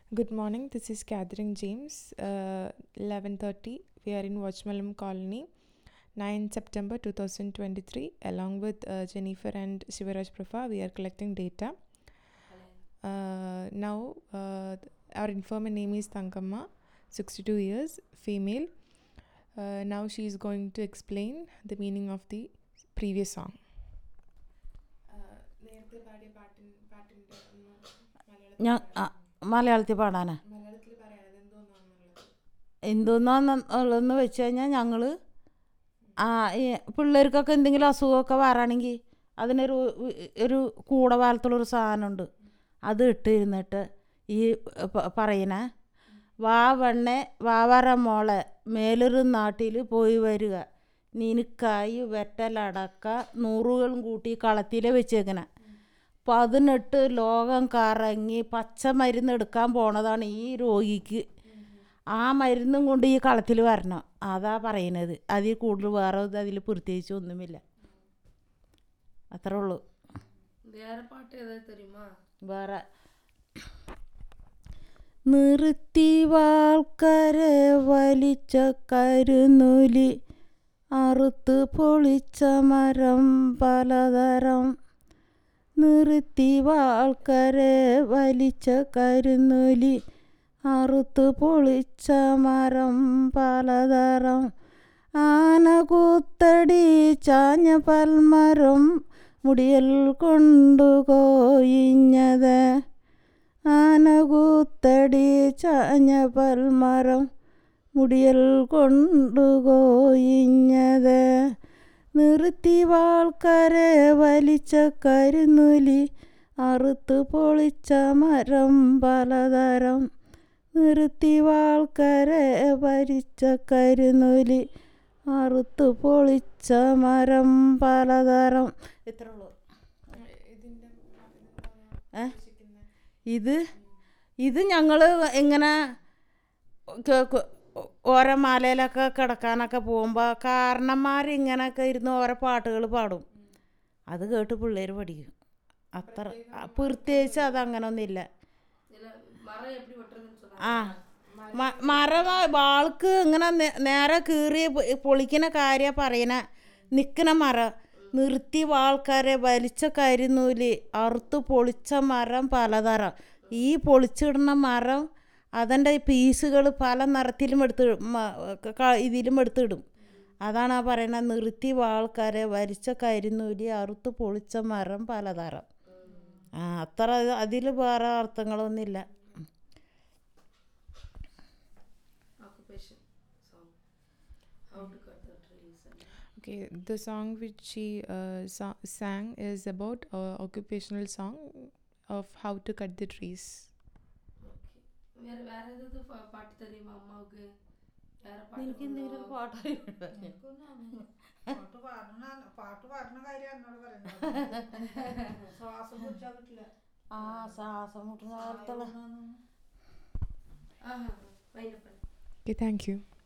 Good morning. This is Catherine James. Uh, 11:30. We are in Watchmalam Colony, 9 September 2023. Along with uh, Jennifer and Shivaraj Prafa, we are collecting data. Uh, now, uh, our informant name is Tankamma, 62 years, female. Uh, now she is going to explain the meaning of the previous song. നേരത്തെ പാടിയ പാട്ടിൻ പാട്ടിൻ്റെ ഒന്ന് മലയാളത്തിൽ ഞാൻ ആ, മലയാളത്തിൽ പാടാനാ മലയാളത്തിൽ പറയാനത് എന്തോന്നാണെന്നുള്ളത് എന്തോന്നാന്നുള്ളതെന്ന് വെച്ച് കഴിഞ്ഞാൽ ഞങ്ങൾ ആ ഈ പിള്ളേർക്കൊക്കെ എന്തെങ്കിലും അസുഖമൊക്കെ വരാണെങ്കിൽ അതിനൊരു ഉ- ഒരു കൂട പോലത്തുള്ളൊരു സാധനമുണ്ട് അത് ഇട്ടിരുന്നിട്ട് ഈ പ- പറയണ വാ വണ്ണെ വാവറ മോളെ മേലൊരു നാട്ടിൽ പോയി വരിക നിനക്കായി വെറ്റലടക്ക നൂറുകളും കൂട്ടി കളത്തിൽ വെച്ചേക്കണ പതിനെട്ട് ലോകം കറങ്ങി പച്ച മരുന്ന് എടുക്കാൻ പോണതാണ് ഈ രോഗിക്ക് ആ മരുന്നും കൊണ്ട് ഈ കളത്തിൽ വരണം അതാ പറയണത് അതിൽ കൂടുതൽ വേറെ അതിൽ പ്രത്യേകിച്ച് ഒന്നുമില്ല അത്രേ ഉള്ളൂ வேற பாட்டு ஏதாவது தெரியுமா വേറെ നിർത്തി വാൾക്കരെ വലിച്ച കരുനൂലി അറുത്ത് പൊളിച്ച മരം പലതരം നിർത്തി വാൾക്കരെ വലിച്ച കരുനൂലി അറുത്ത് പൊളിച്ച മരം പലതരം ആന കൂത്തടി ചാഞ്ഞ പൽമരം മുടിയൽ കൊണ്ടുപോയിഞ്ഞത് ആന കൂത്തടി ചാഞ്ഞ പൽമരം മുടിയൽ കൊണ്ടുപോയിഞ്ഞത് നിർത്തി വാൾക്കരെ വലിച്ച കരുനൂലി അറുത്ത് പൊളിച്ച മരം പലതരം നിർത്തി വാൾക്കരെ വലിച്ച കരുനൂലി അറുത്ത് പൊളിച്ച മരം പലതരം ഇത്ര ഉള്ളൂ ഇതിൻ്റെ ഏ? ഇത് ഇത് ഞങ്ങൾ ഇങ്ങനെ ക- ക- ഓരോ മലയിലൊക്കെ കിടക്കാനൊക്കെ പോകുമ്പോൾ കാരണന്മാർ ഇങ്ങനെയൊക്കെ ഇരുന്ന് ഓരോ പാട്ടുകൾ പാടും അത് കേട്ട് പിള്ളേർ പഠിക്കും അത്ര ആ, പ്രത്യേകിച്ച് അതങ്ങനൊന്നുമില്ല இல்ல மரம் எப்படி வெட்டுறதுன்னு சொன்னாங்க ആ മ- മരം ആ വാൾക്ക് ഇങ്ങനെ നേ- നേരെ കീറി പൊ- പൊളിക്കണ കാര്യം പറയണ നിൽക്കണ മരം നിർത്തി വാൾക്കാരെ വലിച്ച കരിനൂല് അറുത്ത് പൊളിച്ച മരം പലതരം ഈ പൊളിച്ചിടുന്ന മരം അതിൻ്റെ പീസുകൾ പല നിറത്തിലും എടുത്ത് മ- ക- ഇതിലും എടുത്തിടും അതാണ് ആ പറയുന്നത് നിർത്തി വാൾക്കാരെ വലിച്ച കരിനൂലി അറുത്ത് പൊളിച്ച മരം പലതരം ആ അത്ര അതിൽ വേറെ അർത്ഥങ്ങളൊന്നുമില്ല occupation song how to cut the trees Okay, the song which she uh, sa- sang is about uh, occupational song of how to cut the trees. வேற வேற ஏதாவது பா- பாட்டு தெரியுமா அம்மாவுக்கு வேற നിനക്ക് എന്തെങ്കിലും பாட்டு പാട്ട് പാട്ട് പാടുന്ന പാട്ട് പാടുന്ന കാര്യം എന്നോട് പറയുന്നത് ശ്വാസം പിടിച്ചാൽ കിട്ടില്ല ആ ശ്വാസം മുട്ടുന്ന നേരത്തുള്ള ஆஹா வைங்க பண்ணு Okay, thank you.